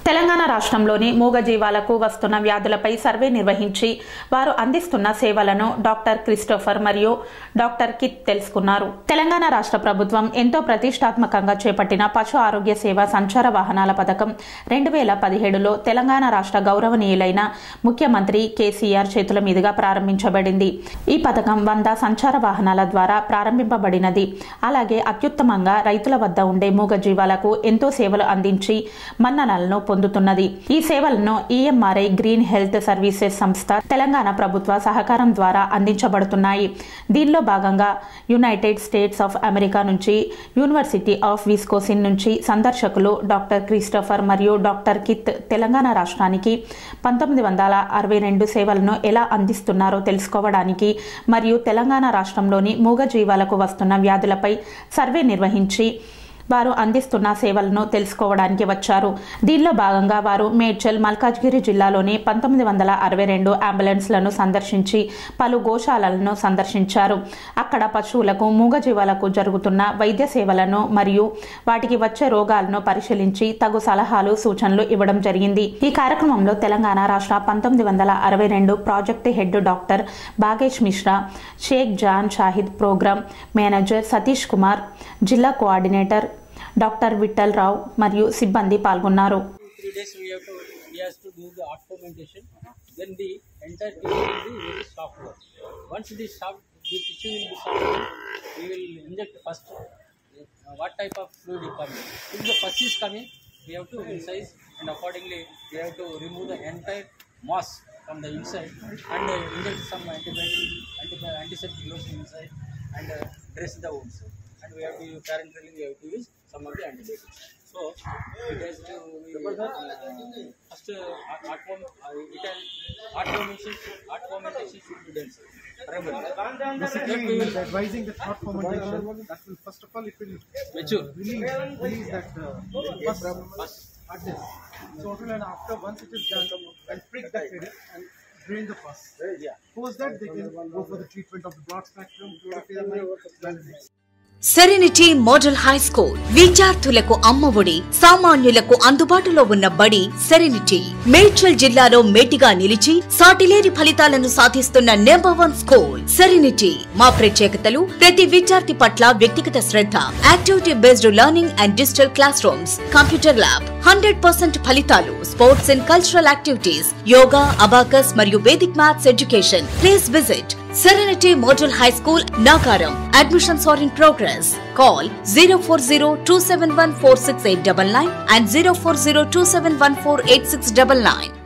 తెలంగాణ రాష్ట్రంలోని మూగజీవాలకు వస్తున్న వ్యాధులపై సర్వే నిర్వహించి వారు అందిస్తున్న సేవలను డాక్టర్ క్రిస్టోఫర్ మరియు డాక్టర్ కిత్ తెలుసుకున్నారు తెలంగాణ రాష్ట్ర ప్రభుత్వం ఎంతో ప్రతిష్టాత్మకంగా చేపట్టిన పశు ఆరోగ్య సేవ సంచార వాహనాల పథకం రెండు వేల పదిహేడులో తెలంగాణ రాష్ట్ర గౌరవనీయులైన ముఖ్యమంత్రి కేసీఆర్ చేతుల మీదుగా ప్రారంభించబడింది ఈ పథకం వంద సంచార వాహనాల ద్వారా ప్రారంభింపబడినది అలాగే అత్యుత్తమంగా రైతుల వద్ద ఉండే మూగజీవాలకు ఎంతో సేవలు అందించి మన్ననలను పొందుతున్నది ఈ సేవలను ఈఎంఆర్ఐ గ్రీన్ హెల్త్ సర్వీసెస్ సంస్థ తెలంగాణ ప్రభుత్వ సహకారం ద్వారా అందించబడుతున్నాయి దీనిలో భాగంగా యునైటెడ్ స్టేట్స్ ఆఫ్ అమెరికా నుంచి యూనివర్సిటీ ఆఫ్ విస్కోసిన్ నుంచి సందర్శకులు డాక్టర్ క్రిస్టోఫర్ మరియు డాక్టర్ కిత్ తెలంగాణ రాష్ట్రానికి పంతొమ్మిది వందల అరవై రెండు సేవలను ఎలా అందిస్తున్నారో తెలుసుకోవడానికి మరియు తెలంగాణ రాష్ట్రంలోని మూగజీవాలకు వస్తున్న వ్యాధులపై సర్వే నిర్వహించి వారు అందిస్తున్న సేవలను తెలుసుకోవడానికి వచ్చారు దీనిలో భాగంగా వారు మేడ్చల్ మల్కాజ్గిరి జిల్లాలోని పంతొమ్మిది వందల అరవై రెండు అంబులెన్స్లను సందర్శించి పలు గోశాలలను సందర్శించారు అక్కడ పశువులకు మూగజీవాలకు జరుగుతున్న వైద్య సేవలను మరియు వాటికి వచ్చే రోగాలను పరిశీలించి తగు సలహాలు సూచనలు ఇవ్వడం జరిగింది ఈ కార్యక్రమంలో తెలంగాణ రాష్ట్ర పంతొమ్మిది వందల అరవై రెండు project head doctor Bagesh Mishra Sheikh John Shahid program manager Satish Kumar జిల్లా కోఆర్డినేటర్ డాక్టర్ విఠల్ రావు మరియు సిబ్బంది పాల్గొన్నారు three days we have to he has to do the art fermentation then the entire tissue will be very soft once the soft the tissue will be soft we will inject first uh, what type of fluid is coming if the pus is coming we have to incise and accordingly we have to remove the entire moss from the inside and uh, inject some antibiotic antibiotic antiseptic lotion inside and uh, dress the wounds and we have to use parenterally we have to use some of the antibiotics so it has to be, uh, first uh, art form uh, it has art fermentation art fermentation should be done sir. Remember, Basically, it is advising the thought fermentation. That will first of all it will mature. release, release that uh, pus at this. So it will and after once it is done, and prick that area and drain the pus. Yeah. Post that they can go for the treatment of the broad spectrum chlorothiamine, Valnex. Serenity model high school విద్యార్థులకు అమ్మఒడి సామాన్యులకు అందుబాటులో ఉన్న బడి serenity Medchal జిల్లాలో మేటిగా నిలిచి సాటిలేని ఫలితాలను సాధిస్తున్న నెంబర్ వన్ స్కూల్ సెరెనిటీ మా ప్రత్యేకతలు ప్రతి విద్యార్థి పట్ల వ్యక్తిగత శ్రద్ధ activity based learning and digital classrooms computer lab hundred percent ఫలితాలు sports and cultural activities yoga abacus మరియు Vedic maths education please visit Serenity Model High School, Nagaram. Admissions are in progress. Call 040 and 040 271 8699.